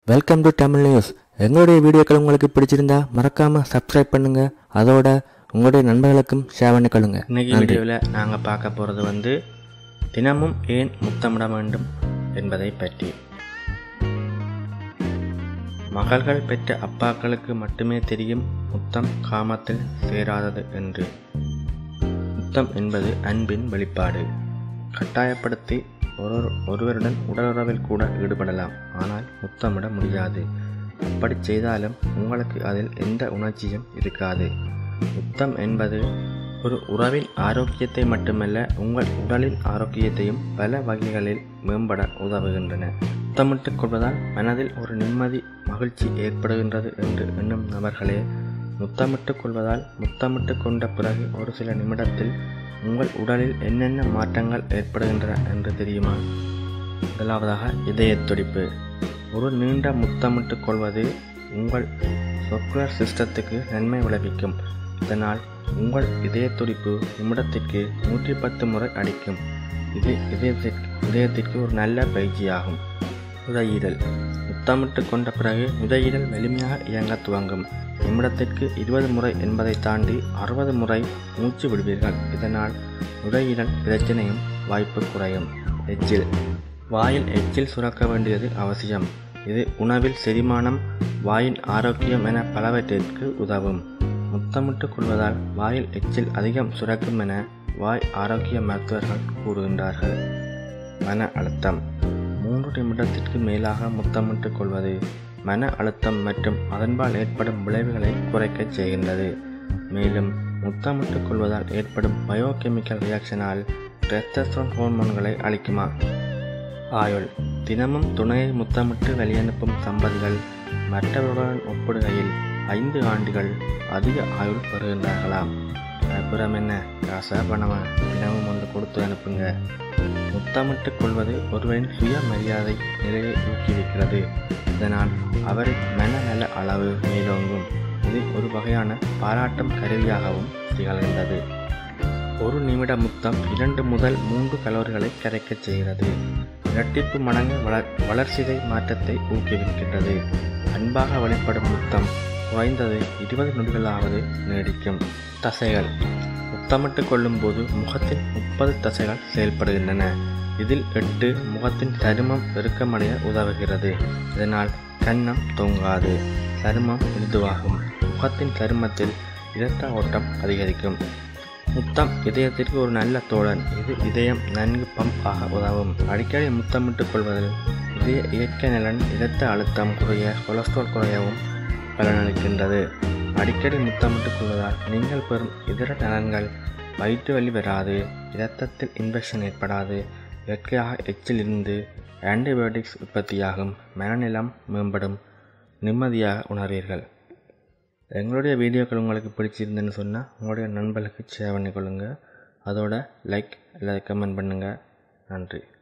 welcome to Tamil news எங்களுடைய வீடியோக்கள் உங்களுக்கு பிடிச்சிருந்தா மறக்காம சப்ஸ்கிரைப் பண்ணுங்க அதோட உங்களுடைய நண்பர்களுக்கும் ஷேர் பண்ணிக்கொள்ளுங்க இன்னைக்கு நன்றி வீடியோவில் நாங்கள் பார்க்க போகிறது வந்து தினமும் ஏன் முத்தமிட வேண்டும் என்பதை பற்றி மகள்கள் பெற்ற அப்பாக்களுக்கு மட்டுமே தெரியும் முத்தம் காமத்தில் சேராதது என்று முத்தம் என்பது அன்பின் வெளிப்பாடு கட்டாயப்படுத்தி ஒரு ஒருவருடன் உடலுறவில் கூட ஈடுபடலாம் ஆனால் முத்தமிட முடியாது அப்படி செய்தாலும் உங்களுக்கு அதில் எந்த உணர்ச்சியும் இருக்காது முத்தம் என்பது ஒரு உறவின் ஆரோக்கியத்தை மட்டுமல்ல உங்கள் உடலின் ஆரோக்கியத்தையும் பல வகைகளில் மேம்பட உதவுகின்றன முத்தமிட்டுக் கொள்வதால் மனதில் ஒரு நிம்மதி மகிழ்ச்சி ஏற்படுகின்றது என்று எண்ணும் நபர்களே முத்தமிட்டுக் கொள்வதால் முத்தமிட்டு கொண்ட பிறகு ஒரு சில நிமிடத்தில் உங்கள் உடலில் என்னென்ன மாற்றங்கள் ஏற்படுகின்றன என்று தெரியுமா முதலாவதாக இதயத் துடிப்பு ஒரு நீண்ட முத்தமிட்டுக் கொள்வது உங்கள் சொக்குலர் சிஸ்டத்துக்கு நன்மை விளைவிக்கும் இதனால் உங்கள் இதய துடிப்பு நிமிடத்திற்கு நூற்றி பத்து முறை அடிக்கும் இது இதயத்திற்கு இதயத்திற்கு ஒரு நல்ல பயிற்சியாகும் நுரையீரல் முத்தமிட்டு கொண்ட பிறகு நுரையீரல் வலிமையாக இயங்க துவங்கும் நிமிடத்திற்கு இருபது முறை என்பதை தாண்டி அறுபது முறை மூச்சு விடுவீர்கள் இதனால் நுரையீரல் பிரச்சனையும் வாய்ப்பு குறையும் எச்சில் வாயில் எச்சில் சுரக்க வேண்டியது அவசியம் இது உணவில் செரிமானம் வாயின் ஆரோக்கியம் என பலவற்றிற்கு உதவும் முத்தமிட்டு கொள்வதால் வாயில் எச்சில் அதிகம் சுரக்கும் என வாய் ஆரோக்கிய மருத்துவர்கள் கூறுகின்றார்கள் மன அழுத்தம் மூன்று நிமிடத்திற்கு மேலாக முத்தமிட்டு கொள்வது மன அழுத்தம் மற்றும் அதன்பால் ஏற்படும் விளைவுகளை குறைக்கச் செய்கின்றது மேலும் முத்தமிட்டு கொள்வதால் ஏற்படும் பயோகெமிக்கல் ரியாக்ஷனால் டெஸ்டஸ்ட்ரான் ஹோர்மோன்களை அளிக்குமா ஆயுள் தினமும் துணையை முத்தமிட்டு வெளியனுப்பும் தம்பதிகள் மற்றவர்களுடன் ஒப்பிடுகையில் ஐந்து ஆண்டுகள் அதிக ஆயுள் பெறுகின்றார்களாம் அப்புறம் என்ன காசா பணமா தினமும் ஒன்று கொடுத்து அனுப்புங்க முத்தமிட்டுக் கொள்வது ஒருவரின் சுய மரியாதை நிலையை ஊக்குவிக்கிறது இதனால் அவரின் மனநல அளவு மேலோங்கும் இது ஒரு வகையான பாராட்டும் கருவியாகவும் திகழ்கின்றது ஒரு நிமிட முத்தம் இரண்டு முதல் மூன்று கலோரிகளை கரைக்கச் செய்கிறது இரட்டிப்பு மடங்கு வளர் வளர்சிதை மாற்றத்தை ஊக்குவிக்கின்றது அன்பாக வெளிப்படும் முத்தம் குறைந்தது இருபது நொடிகளாவது நீடிக்கும் தசைகள் முத்தமிட்டு கொள்ளும்போது முகத்தின் முப்பது தசைகள் செயல்படுகின்றன இதில் எட்டு முகத்தின் சருமம் பெருக்கமடைய உதவுகிறது இதனால் கன்னம் தொங்காது சருமம் மிருதுவாகும் முகத்தின் சருமத்தில் இரத்த ஓட்டம் அதிகரிக்கும் முத்தம் இதயத்திற்கு ஒரு நல்ல தோழன் இது இதயம் நன்கு பம்ப் ஆக உதவும் அடிக்கடி முத்தமிட்டுக் கொள்வதில் இதய இயற்கை நலன் இரத்த அழுத்தம் குறைய கொலஸ்ட்ரால் குறையவும் பலனளிக்கின்றது அடிக்கடி முத்தமிட்டுக் கொள்வதால் நீங்கள் பெறும் இதர நலன்கள் வயிற்று வலி வராது இரத்தத்தில் இன்ஃபெக்ஷன் ஏற்படாது இயற்கையாக எச்சிலிருந்து ஆன்டிபயோட்டிக்ஸ் உற்பத்தியாகும் மனநிலம் மேம்படும் நிம்மதியாக உணர்வீர்கள் எங்களுடைய வீடியோக்கள் உங்களுக்கு பிடிச்சிருந்துன்னு சொன்னால் உங்களுடைய நண்பர்களுக்கு ஷேர் பண்ணிக்கொள்ளுங்கள் அதோட லைக் அல்லது கமெண்ட் பண்ணுங்கள் நன்றி